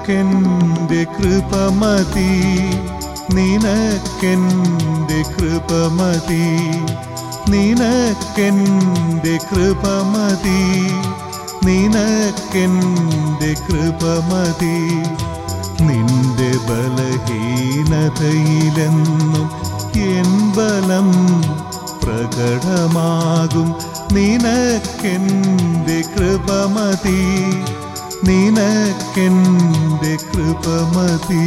നിനക്കെന്റെ കൃപമതി നിനക്കെന്റെ കൃപമതി നിനക്കെന്റെ കൃപമതി നിനക്കെന്റെ കൃപമതി നിന്റെ ബലഹീനതയിലെന്നും എൻ ബലം പ്രകടമാകും നിനക്കെന്റെ കൃപമതി നിനക്കെന്റെ കൃപമതി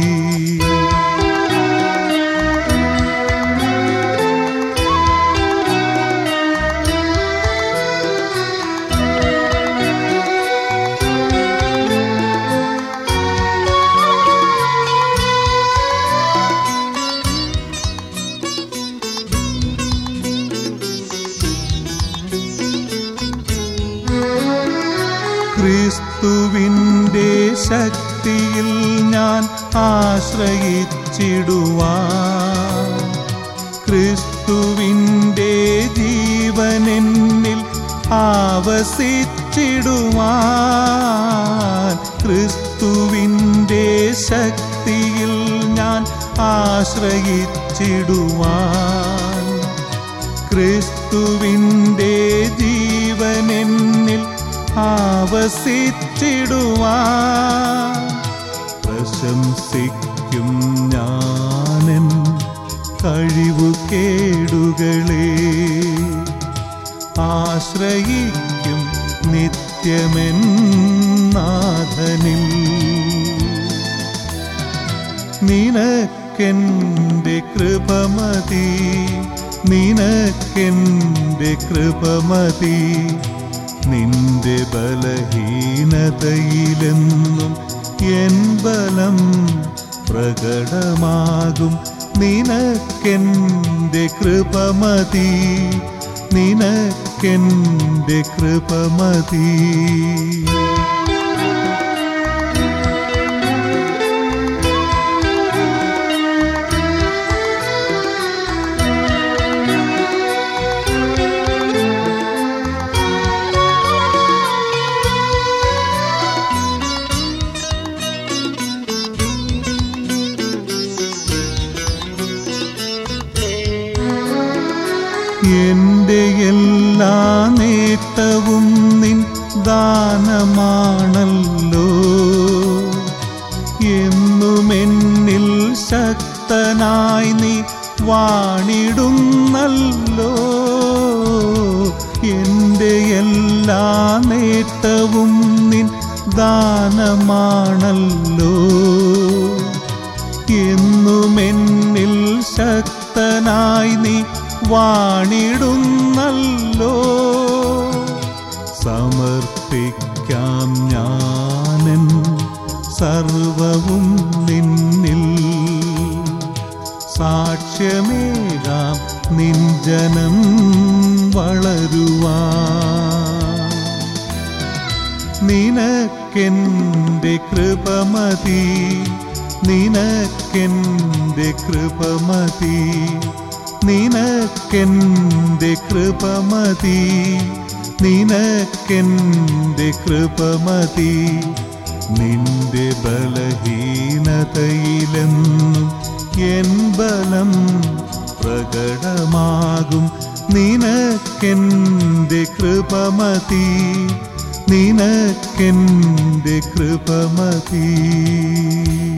ക്രിസ്തുവിൻ്റെ ശക്തിയിൽ ഞാൻ ആശ്രയിച്ചിടുവാൻ ക്രിസ്തുവിൻ്റെ ജീവനെന്നിൽ ആവസിച്ചിടുവാൻ ക്രിസ്തുവിൻ്റെ ശക്തിയിൽ ഞാൻ ആശ്രയിച്ചിടുവാൻ ക്രിസ്തുവിൻ്റെ ജീവനെന്നിൽ ആവസിച്ചിടുവാൻ പ്രശംസിക്കും ഞാനൻ കഴിവു കേടുകളെ ആശ്രയിക്കും നിത്യമെൻ നാഥനിൽ നിനക്കെന്റെ കൃപമതി നിനക്കെന്റെ കൃപമതി നിന്റെ ബലഹീനതയിലെന്നും എൻ ബലം പ്രകടമാകും നിനക്കെന്റെ കൃപമതി നിനക്കെന്റെ കൃപമതി എന്റെ എല്ലാ നേട്ടവും നിൻ ദാനമാണല്ലോ എന്നും എന്നിൽ ശക്തനായി നീ വാണിടുന്നല്ലോ എന്റെ എല്ലാ നേട്ടവും നിൻ ദാനമാണല്ലോ എന്നും എന്നിൽ ശക്തനായി നീ വാണിടുന്നല്ലോ സമർപ്പിക്കാം ഞാനൻ സർവവും നിന്നിൽ സാക്ഷ്യമേകാം നിൻ ജനം വളരുവാൻ നിനക്കെന്റെ കൃപമതി നിനക്കെന്റെ കൃപമതി നിനക്കെന്റെ കൃപമതി നിനക്കെന്റെ കൃപമതി നിന്റെ ബലഹീനതയിലെന്നും എൻ ബലം പ്രകടമാകും നിനക്കെന്റെ കൃപമതി നിനക്കെന്റെ കൃപമതി